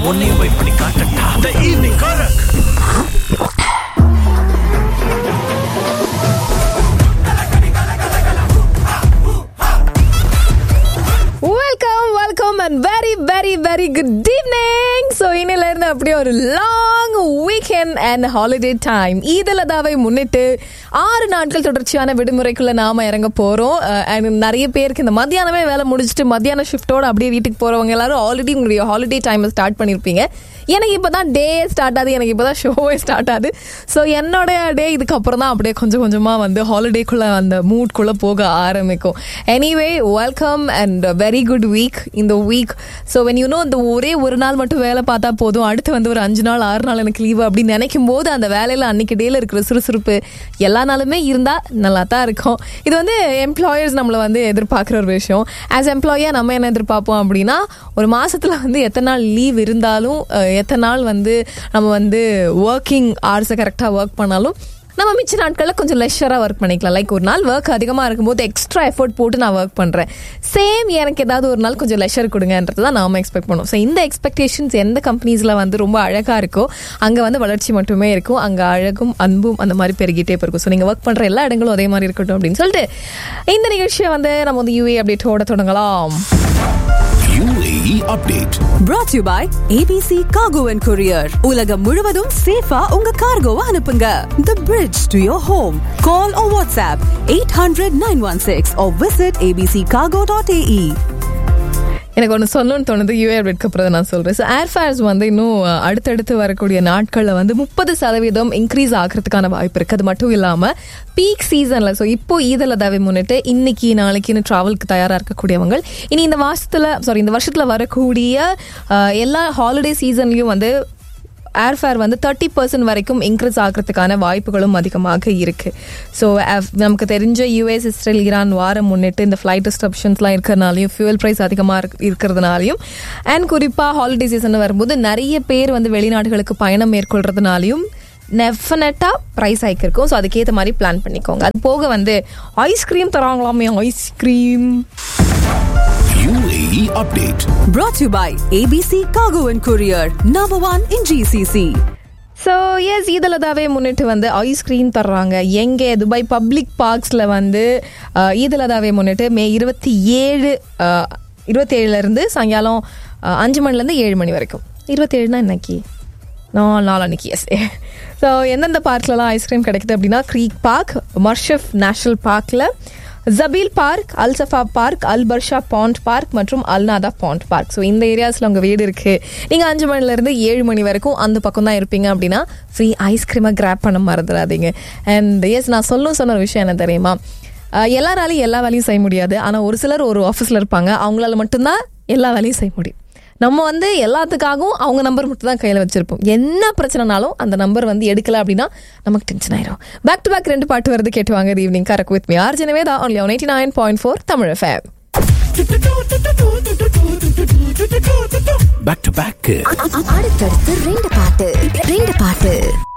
உன்னையும் போய் பண்ணி காட்டட்டா the evening Karak welcome welcome and very very very good evening so இன்னில இருந்து அப்படியே ஒரு long weekend and holiday time ஈதலதாவை முன்னிட்டு ஆறு நாட்கள் தொடர்ச்சியான விடுமுறைக்குள்ள நாம இறங்க போறோம் அண்ட் நிறைய பேருக்கு இந்த மத்தியானமே வேலை முடிச்சுட்டு மத்தியான ஷிஃப்டோட அப்படியே வீட்டுக்கு போறவங்க எல்லாரும் ஆல்ரெடி உங்களுடைய ஹாலிடே டைமை ஸ்டார்ட் பண்ணியிருப்பீங்க எனக்கு இப்போதான் டே ஸ்டார்ட் ஆகுது எனக்கு இப்போதான் ஷோவே ஸ்டார்ட் ஆகுது ஸோ என்னோட டே இதுக்கப்புறம் தான் அப்படியே கொஞ்சம் கொஞ்சமாக வந்து ஹாலிடேக்குள்ள அந்த மூட்குள்ளே போக ஆரம்பிக்கும் anyway welcome and very good week இந்த week so when you know இந்த ஒரே ஒரு நாள் மட்டும் வேலை பார்த்தா போதும் அடுத்து வந்து ஒரு அஞ்சு நாள் ஆறு நாள் எனக்கு லீவு அப்படின்னு நினைக்கும் போது அந்த வேலையில் அன்னைக்கு டேல இருக்கிற சுறுசுறுப்பு எல்லா நாளுமே இருந்தால் நல்லா தான் இருக்கும் இது வந்து எம்ப்ளாயர்ஸ் நம்மளை வந்து எதிர்பார்க்குற ஒரு விஷயம் ஆஸ் எம்ப்ளாயாக நம்ம என்ன எதிர்பார்ப்போம் அப்படின்னா ஒரு மாசத்துல வந்து எத்தனை நாள் லீவ் இருந்தாலும் அஹ், எத்தனை நாள் வந்து நம்ம வந்து ஒர்க்கிங் ஹவர்ஸை கரெக்டாக ஒர்க் பண்ணாலும் நம்ம மிச்ச நாட்களில் கொஞ்சம் லெஷராக ஒர்க் பண்ணிக்கலாம் லைக் ஒரு நாள் ஒர்க் அதிகமாக இருக்கும்போது எக்ஸ்ட்ரா எஃபோர்ட் போட்டு நான் ஒர்க் பண்ணுறேன் சேம் எனக்கு ஏதாவது ஒரு நாள் கொஞ்சம் லெஷர் கொடுங்கன்றது தான் நாம எக்ஸ்பெக்ட் பண்ணுவோம் ஸோ இந்த எக்ஸ்பெக்டேஷன்ஸ் எந்த கம்பெனிஸில் வந்து ரொம்ப அழகாக இருக்கோ அங்கே வந்து வளர்ச்சி மட்டுமே இருக்கும் அங்கே அழகும் அன்பும் அந்த மாதிரி பெருகிட்டே இருக்கும் ஸோ நீங்கள் ஒர்க் பண்ணுற எல்லா இடங்களும் அதே மாதிரி இருக்கட்டும் அப்படின்னு சொல்லிட்டு இந்த நிகழ்ச்சியை வந்து நம்ம வந்து யூஏ அப்டேட்டோட தொடங்கலாம் UAE update brought to you by ABC Cargo and Courier. உலகம் முழுவதும் சேஃபா உங்க கார்கோவை அனுப்புங்க. The bridge to your home. Call or WhatsApp 800-916 or visit abccargo.ae. எனக்கு ஒன்று சொல்லணும்னு தோணுது யூஏ அப்டேட்க்கு அப்புறம் நான் சொல்கிறேன் ஸோ ஏர்ஃபேர்ஸ் வந்து இன்னும் அஹ், அடுத்தடுத்து வரக்கூடிய நாட்களில் வந்து முப்பது சதவீதம் இன்க்ரீஸ் ஆகிறதுக்கான வாய்ப்பு இருக்குது அது மட்டும் இல்லாமல் பீக் சீசனில் ஸோ இப்போ ஈதலதாவை முன்னிட்டு இன்னைக்கு நாளைக்குன்னு ட்ராவலுக்கு தயாராக இருக்கக்கூடியவங்க இனி இந்த மாசத்துல சாரி இந்த வருஷத்தில் வரக்கூடிய அஹ், எல்லா ஹாலிடே சீசன்லையும் வந்து ஏர்ஃபேர் வந்து தேர்ட்டி பர்சன்ட் வரைக்கும் இன்க்ரீஸ் ஆகிறதுக்கான வாய்ப்புகளும் அதிகமாக இருக்கு ஸோ நமக்கு தெரிஞ்ச யூஎஸ் இஸ்ரேல் ஈரான் வாரம் முன்னிட்டு இந்த ஃப்ளைட் டிஸ்ட்ரப்ஷன்ஸ்லாம் இருக்கிறனாலையும் ஃபியூல் ப்ரைஸ் அதிகமாக இருக்கிறதுனாலையும் அண்ட் குறிப்பாக ஹாலிடே சீசன் வரும்போது நிறைய பேர் வந்து வெளிநாடுகளுக்கு பயணம் மேற்கொள்றதுனாலையும் டெஃபினட்டாக ப்ரைஸ் ஹைக் இருக்கும் ஸோ அதுக்கேற்ற மாதிரி பிளான் பண்ணிக்கோங்க அது போக வந்து ஐஸ்கிரீம் தராங்களாமே ice cream UAE update Brought to you by ABC Cargo and Courier. Number one in GCC. So yes ஈதலதாவே முன்னிட்டு வந்து ஐஸ்கிரீம் தர்றாங்க எங்கே துபாய் பப்ளிக் பார்க்ஸில் வந்து அஹ், ஈதலதாவே முன்னிட்டு மே இருபத்தி ஏழு இருபத்தேழுலேருந்து சாயங்காலம் அஹ், அஞ்சு மணிலேருந்து ஏழு மணி வரைக்கும் இருபத்தேழுனா இன்னைக்கு நான் நாளான்னைக்கு எஸ் ஸோ எந்தெந்த பார்க்லலாம் ஐஸ்கிரீம் கிடைக்குது அப்படின்னா க்ரீக் பார்க் மர்ஷப் நேஷனல் பார்க்கில் Zabeel park Al Safa park Al Barsha pond park மற்றும் அல்நாதா பாண்ட் பார்க் ஸோ இந்த ஏரியாஸில் உங்கள் வீடு இருக்குது நீங்கள் அஞ்சு மணிலேருந்து ஏழு மணி வரைக்கும் அந்த பக்கம் தான் இருப்பீங்க அப்படின்னா ஃப்ரீ ஐஸ்கிரீமை கிராப் பண்ண மறந்துடாதீங்க அண்ட் எஸ் நான் சொல்லும் சொன்ன ஒரு விஷயம் என்ன தெரியுமா அஹ் எல்லாராலையும் எல்லா வேலையும் செய்ய முடியாது ஆனால் ஒரு சிலர் ஒரு ஆஃபீஸில் இருப்பாங்க அவங்களால மட்டும்தான் எல்லா வேலையும் செய்ய முடியும் நம்ம வந்து எல்லாத்துக்காகவும் அவங்க நம்பர் மட்டும் தான் கையில் வச்சிருப்போம் என்ன பிரச்சனைனாலும் அந்த நம்பர் வந்து எடுக்கல அப்படின்னா நமக்கு டென்ஷன் ஆயிரும் பேக் டு பேக் ரெண்டு பாட்டு வருது கேட்டு வாங்க ஈவினிங் கரக் வித் மீ ஆர்ஜனவே தான் only eighty nine point four Tamil FM back to back அடுத்தடுத்து ரெண்டு பாட்டு ரெண்டு பாட்டு